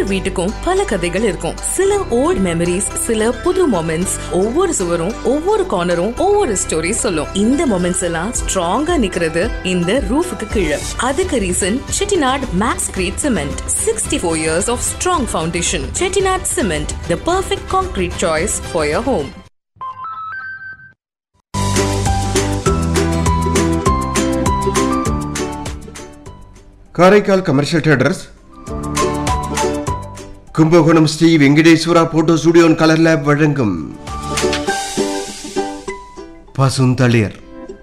ஒவ்வொரு வீட்டுக்கும் பல கதைகள் இருக்கும் சில ஓல்ட் மெமரிஸ் சில புது மொமெண்ட்ஸ் ஒவ்வொரு சுவரும் ஒவ்வொரு கார்னரும் ஒவ்வொரு ஸ்டோரி சொல்லும் இந்த மொமெண்ட்ஸ் எல்லாம் ஸ்ட்ராங்கா நிக்கிறது இந்த ரூஃபுக்கு கீழே அதுக்கு reason Chettinad max grade cement sixty four years of strong foundation Chettinad cement the perfect concrete choice for your home Karaikal commercial traders Kumbakonam Sri Venkateswara photo studio colour lab வழங்கும் பசுந்தளிர்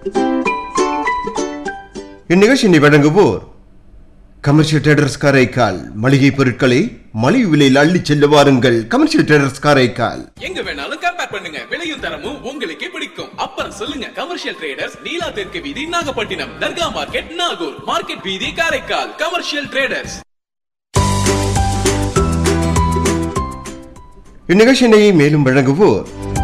இந்நிகழ்ச்சியை வழங்குவோர் கமர்ஷியல் ட்ரேடர்ஸ் காரைக்கால் மளிகை பொருட்களை மலிவு விலையில் அள்ளிச் செல்ல வாருங்கள் கமர்ஷியல் ட்ரேடர்ஸ் காரைக்கால் எங்க வேணாலும் கம்பேர் பண்ணுங்க விலையும் தரமும் உங்களுக்கே பிடிக்கும் அப்புறம் சொல்லுங்க கமர்ஷியல் ட்ரேடர்ஸ் நீலா தெற்கு வீதி நாகப்பட்டினம் தர்கா மார்க்கெட் நாகூர் மார்க்கெட் வீதி காரைக்கால் கமர்ஷியல் ட்ரேடர்ஸ் இந்நிகழ்ச்சியினை மேலும் வழங்குவோர்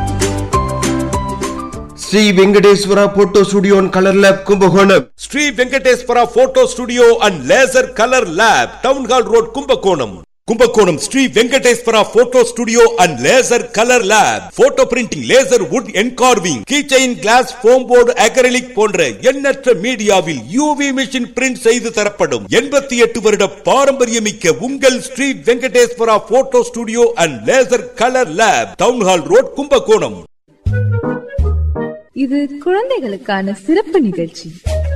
Sri Venkateswara photo studio colour lab Kumbakonam Sri Venkateswara photo studio and laser colour lab town hall road Kumbakonam Kumbakonam Sri Venkateswara photo studio and laser colour lab photo printing laser wood engraving keychain glass foam board acrylic போன்ற எண்ணற்ற மீடியாவில் UV machine print செய்து தரப்படும் எண்பத்தி எட்டு வருட பாரம்பரியமிக்க உங்கள் Sri Venkateswara photo studio and laser colour lab town hall road Kumbakonam இது குழந்தைகளுக்கான சிறப்பு நிகழ்ச்சி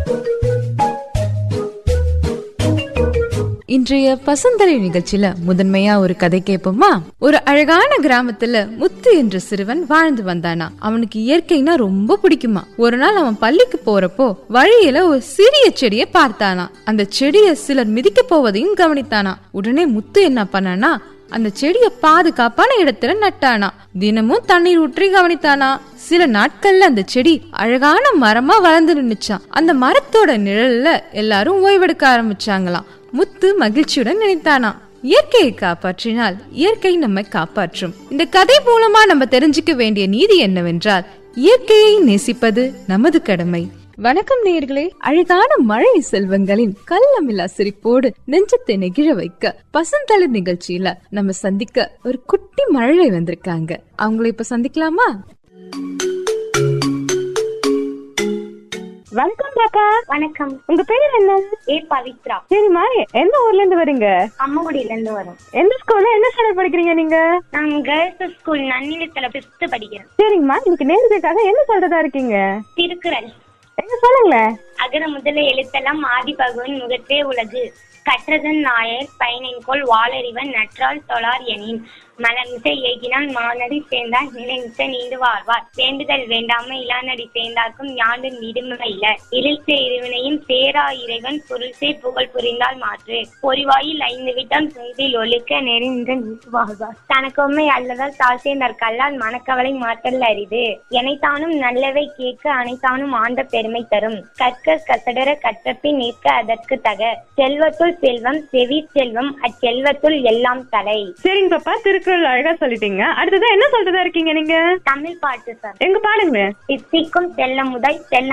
இன்றைய பசந்தரை நிகழ்ச்சியில முதன்மையா ஒரு கதை கேட்போமா ஒரு அழகான கிராமத்துல முத்து என்ற சிறுவன் வாழ்ந்து வந்தானா அவனுக்கு இயற்கைனா ரொம்ப பிடிக்குமா ஒரு நாள் அவன் பள்ளிக்கு போறப்போ வழியில ஒரு சிறிய செடியை பார்த்தானா அந்த செடியை சிலர் மிதிக்க போவதையும் கவனித்தானா உடனே முத்து என்ன பண்ணானா அந்த செடிய பாதுகாப்பான இடத்துல நட்டானா தினமும் தண்ணீர் ஊற்றி கவனித்தானா சில நாட்கள்ல அந்த செடி அழகான மரமா வளர்ந்து நின்னுச்சான் அந்த மரத்தோட நிழல்ல எல்லாரும் ஓய்வெடுக்க ஆரம்பிச்சாங்களாம் முத்து மகிழ்ச்சியுடன் நினைத்தானா இயற்கையை காப்பாற்றினால் இயற்கை நம்மை காப்பாற்றும் இந்த கதை மூலமா நம்ம தெரிஞ்சுக்க வேண்டிய நீதி என்னவென்றால் இயற்கையை நேசிப்பது நமது கடமை வணக்கம் நேயர்களே அழகான மழை செல்வங்களின் கள்ளமில்லா சிரிப்போடு நெஞ்சத்தை நெகிழ வைக்க பசந்தளிர் நிகழ்ச்சியில நம்ம சந்திக்க ஒரு குட்டி மழலை வந்திருக்காங்க அவங்கள இப்ப சந்திக்கலாமா வணக்கம் காக்கா வணக்கம் உங்க பேர் என்ன ஏ பவித்ரா சரிம்மா எந்த ஊர்ல இருந்து வரீங்க அம்மகுடியில இருந்து வரோம் எந்த ஸ்கூல்ல என்ன ஸ்டாண்டர்ட் படிக்கிறீங்க நீங்க நான் கேர்ள்ஸ் ஸ்கூல் நன்னிலத்துல பிப்த் படிக்கிறேன் சரிங்கம்மா இன்னைக்கு நேரத்துக்காக என்ன சொல்றதா இருக்கீங்க திருக்குறள் எங்க சொல்லுங்களேன் அகர முதல எழுத்தெல்லாம் ஆதி பகவன் முகத்தே உலகு கற்றதன் நாயர் பயனின்கோள் வாளறிவன் நற்றால் தொழார் எனின் மலமிசை ஏகினால் மானடி சேர்ந்தால் நினைமிசை நீண்டு வாழ்வார் வேண்டுதல் வேண்டாம இளானடி சேர்ந்தார்க்கும் யாண்டும் விடுமுறை இல்ல இருள்சே இருவினையும் சேரா இறைவன் பொருள்சே புகழ் புரிந்தால் மாற்று பொறிவாயில் ஐந்து விட்டம் செய்தில் ஒழுக்க நெறிந்த நீட்டு வாழ்வார் தனக்கொம்மை அல்லதால் தாழ்த்தேந்தர் கல்லால் மனக்கவலை மாற்றல் அரிது எனைத்தானும் நல்லவை கேட்க அனைத்தானும் ஆண்ட பெருமை தரும் கற்க கசடர கற்றப்பின் நிற்க அதற்கு தக செல்வத்துள் செல்வம் செவி செல்வம் அச்செல்வத்துள் எல்லாம் தலை சரிங்க பாப்பா திருக்குறள் அழகா சொல்லிட்டீங்க அடுத்ததா என்ன சொல்றதா இருக்கீங்க நீங்க தமிழ் பாட்டு சார் எங்க பாடுங்களேன் இத்திக்கும் செல்ல முதல் செல்ல